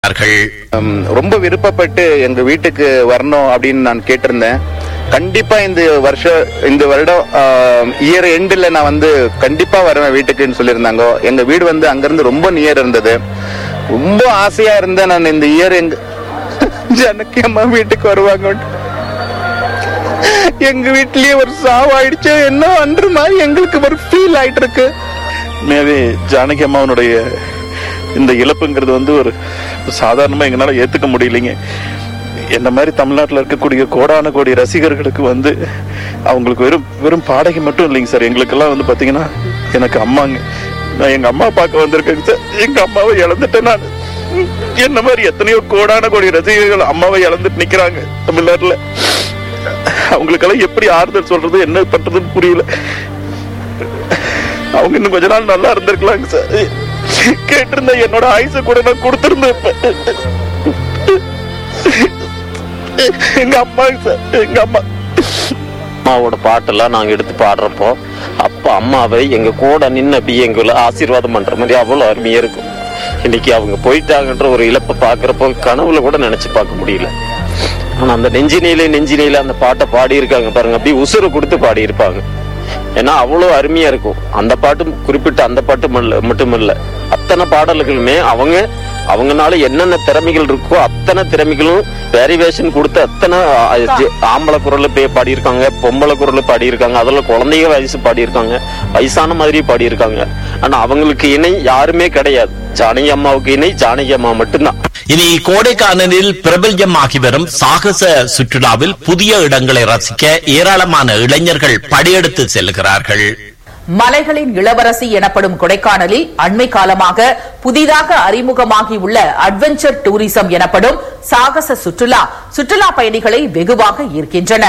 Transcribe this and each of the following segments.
இருக்கிறார்கள் ஹம், ரொம்ப விருப்பப்பட்டு எங்க வீட்டுக்கு வரணும் அப்படின்னு நான் கேட்டிருந்தேன் கண்டிப்பா இந்த வருஷம் இந்த வருடம் இயர் எண்டில் நான் வந்து கண்டிப்பா வருவேன் வீட்டுக்குன்னு சொல்லியிருந்தாங்க எங்க வீடு வந்து அங்கிருந்து ரொம்ப நியர் இருந்தது ரொம்ப ஆசையா இருந்தேன் நான் இந்த இயர் எங்க ஜனக்கு அம்மா வீட்டுக்கு வருவாங்க எங்க வீட்லயே ஒரு சாவாயிடுச்சு என்ன அன்று மாதிரி எங்களுக்கு ஒரு ஃபீல் ஆயிட்டு இருக்கு உண்மையாவே ஜானகி அம்மாவனுடைய இந்த இழப்புங்கிறது வந்து ஒரு சாதாரணமா எங்களால ஏத்துக்க முடியலைங்க என்ன மாதிரி தமிழ்நாட்டில் இருக்கக்கூடிய கோடான கோடி ரசிகர்களுக்கு வந்து அவங்களுக்கு வெறும் வெறும் பாடகி மட்டும் இல்லைங்க சார் எங்களுக்கெல்லாம் வந்து பாத்தீங்கன்னா எனக்கு அம்மாங்க நான் எங்க அம்மா பார்க்க வந்திருக்கேங்க சார் எங்க அம்மாவை இழந்துட்டேன் நான் என்ன மாதிரி எத்தனையோ கோடான கோடி ரசிகர்கள் அம்மாவை இழந்துட்டு நிக்கிறாங்க தமிழ்நாட்டுல அவங்களுக்கெல்லாம் எப்படி ஆறுதல் சொல்றது என்ன பண்றதுன்னு புரியல அவங்க இன்னும் கொஞ்ச நாள் நல்லா இருந்திருக்கலாங்க சார் கேட்டிருந்த என்னோட ஆயுச கூட நான் கொடுத்திருந்தேன் எங்க அம்மா சார் எங்க அம்மா அம்மாவோட பாட்டெல்லாம் நாங்க எடுத்து பாடுறப்போ அப்ப அம்மாவை எங்க கூட நின்று அப்படியே எங்களை ஆசீர்வாதம் பண்ற மாதிரி அவ்வளவு அருமையா இருக்கும் இன்னைக்கு அவங்க போயிட்டாங்கன்ற ஒரு இழப்பை பாக்குறப்போ கனவுல கூட நினைச்சு பார்க்க முடியல ஆனா அந்த நெஞ்சினிலே நெஞ்சினிலே அந்த பாட்டை பாடி இருக்காங்க பாருங்க அப்படியே உசுறு கொடுத்து பாடி இருப்பாங்க ஏன்னா அவ்வளவு அருமையா இருக்கும் அந்த பாட்டும் குறிப்பிட்ட அந்த பாட்டு மல்ல- மட்டுமல்ல அத்தனை பாடல்களுமே அவங்க அவங்கனால என்னென்ன திறமைகள் இருக்கோ அத்தனை திறமைகளும் வேரிவேஷன் கொடுத்து அத்தனை ஆ, ஜெ- ஆம்பளை குரல்ல போய் பாடியிருக்காங்க பொம்பளை குரல்ல பாடியிருக்காங்க அதில் குழந்தைங்க வயசு பாடியிருக்காங்க வயசான மாதிரி பாடியிருக்காங்க ஆனா அவங்களுக்கு இணை யாருமே கிடையாது ஜானகி அம்மாவுக்கு இணை ஜானகி அம்மா மட்டும்தான் இனி கோடைக்கானலில் பிரபல்யமாகி வரும் சாகச சுற்றுலாவில் புதிய இடங்களை ரசிக்க ஏராளமான இளைஞர்கள் படையெடுத்து செல்கிறார்கள் மலைகளின் இளவரசி எனப்படும் கொடைக்கானலில் அண்மை காலமாக புதிதாக அறிமுகமாகியுள்ள அட்வென்ச்சர் டூரிசம் எனப்படும் சாகச சுற்றுலா சுற்றுலா பயணிகளை வெகுவாக ஈர்க்கின்றன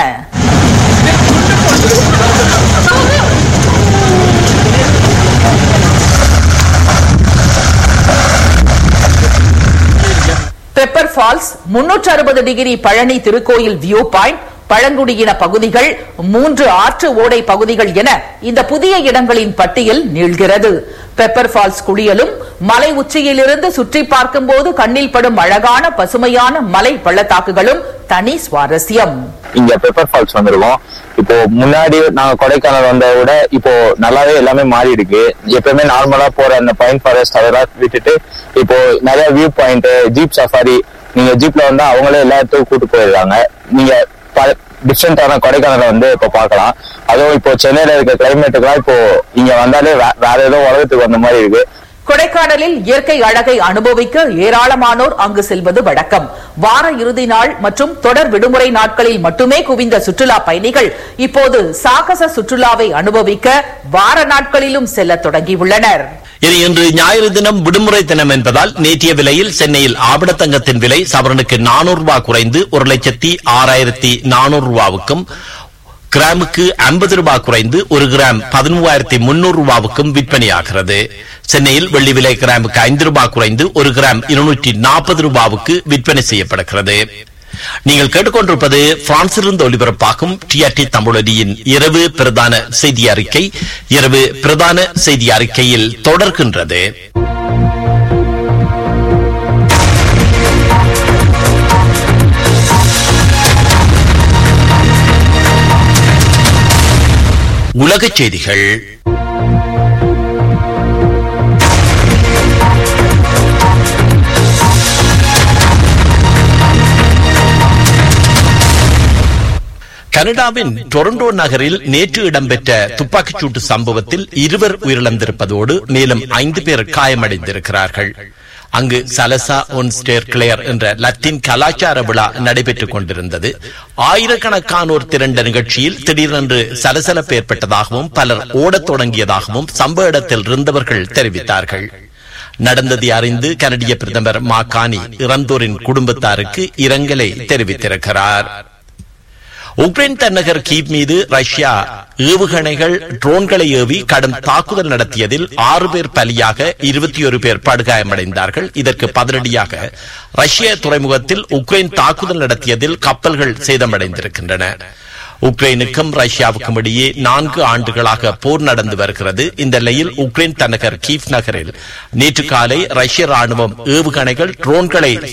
பெப்பர் ஃபால்ஸ் முன்னூற்று அறுபது டிகிரி பழனி திருக்கோயில் வியூ பாயிண்ட் பழங்குடியின பகுதிகள் மூன்று ஆற்று ஓடை பகுதிகள் என இந்த புதிய இடங்களின் பட்டியல் நீள்கிறது பெப்பர் ஃபால்ஸ் குளியலும் மலை உச்சியிலிருந்து சுற்றி பார்க்கும்போது கண்ணில் படும் அழகான பசுமையான மலை பள்ளத்தாக்குகளும் தனி சுவாரஸ்யம் இங்க பெப்பர் ஃபால்ஸ் வந்திருக்கோம் இப்போ முன்னாடி நாங்க கொடைக்கானல் வந்ததை விட இப்போ நல்லாவே எல்லாமே மாறி இருக்கு எப்பயுமே நார்மலா போற அந்த பைன் ஃபாரஸ்ட் அதெல்லாம் விட்டுட்டு இப்போ நிறைய வியூ பாயிண்ட் ஜீப் சஃபாரி நீங்க ஜீப்ல வந்தா அவங்களே எல்லா இடத்துக்கும் கூட்டு போயிருக்காங்க நீங்க டிஃப்ரெண்டான கொடைக்கானலை வந்து இப்போ பார்க்கலாம் அதுவும் இப்போ சென்னையில இருக்க கிளைமேட்டுக்குலாம் இப்போ இங்க வந்தாலே வே- வேற ஏதோ உலகத்துக்கு வந்த மாதிரி இருக்கு கொடைக்கானலில் இயற்கை அழகை அனுபவிக்க ஏராளமானோர் அங்கு செல்வது வழக்கம் வார இறுதி நாள் மற்றும் தொடர் விடுமுறை நாட்களில் மட்டுமே குவிந்த சுற்றுலா பயணிகள் இப்போது சாகச சுற்றுலாவை அனுபவிக்க வார நாட்களிலும் செல்லத் தொடங்கியுள்ளனர் இனி இன்று ஞாயிறு தினம் விடுமுறை தினம் என்பதால் நேற்றைய விலையில் சென்னையில் ஆபணத்தங்கத்தின் விலை சவரனுக்கு நானூறு ரூபாய் குறைந்து ஒரு லட்சத்தி ஆறாயிரத்தி நானூறு ரூபாவுக்கும் கிராமுக்கு ஐம்பது ரூபாய் குறைந்து ஒரு கிராம் பதிமூவாயிரத்தி முன்னூறு ரூபாவுக்கும் விற்பனையாகிறது சென்னையில் வெள்ளி விலை கிராமுக்கு ஐந்து ரூபாய் குறைந்து ஒரு கிராம் இருநூற்றி நாற்பது ரூபாவுக்கு விற்பனை செய்யப்படுகிறது நீங்கள் கேட்டுக்கொண்டிருப்பது பிரான்சிலிருந்து ஒலிபரப்பாகும் டிஆர்டி தமிழொலியின் இரவு பிரதான செய்தி அறிக்கை இரவு பிரதான செய்தி அறிக்கையில் தொடர்கின்றது உலகச் செய்திகள் கனடாவின் டொரண்டோ நகரில் நேற்று இடம்பெற்ற துப்பாக்கிச்சூட்டு சம்பவத்தில் இருவர் உயிரிழந்திருப்பதோடு மேலும் ஐந்து பேர் காயமடைந்திருக்கிறார்கள் அங்கு சலசா ஒன் ஸ்டேர் கிளேயர் என்ற லத்தீன் கலாச்சார விழா நடைபெற்றுக் கொண்டிருந்தது ஆயிரக்கணக்கானோர் திரண்ட நிகழ்ச்சியில் திடீரென்று சலசலப்பு ஏற்பட்டதாகவும் பலர் ஓடத் தொடங்கியதாகவும் சம்பவ இடத்தில் இருந்தவர்கள் தெரிவித்தார்கள் நடந்ததை அறிந்து கனடிய பிரதமர் மாகாணி இறந்தோரின் குடும்பத்தாருக்கு இரங்கலை தெரிவித்திருக்கிறார் உக்ரைன் தலைநகர் கீவ் மீது ரஷ்யா ஏவுகணைகள் ட்ரோன்களை ஏவி கடும் தாக்குதல் நடத்தியதில் ஆறு பேர் பலியாக இருபத்தி ஒரு பேர் படுகாயமடைந்தார்கள் இதற்கு பதிலடியாக ரஷ்ய துறைமுகத்தில் உக்ரைன் தாக்குதல் நடத்தியதில் கப்பல்கள் சேதமடைந்திருக்கின்றன உக்ரைனுக்கும் ரஷ்யாவுக்கும் இடையே நான்கு ஆண்டுகளாக போர் நடந்து வருகிறது இந்த நிலையில் உக்ரைன் தலைநகர் கீவ் நகரில் நேற்று காலை ரஷ்ய ராணுவம் ஏவுகணைகள் ட்ரோன்களை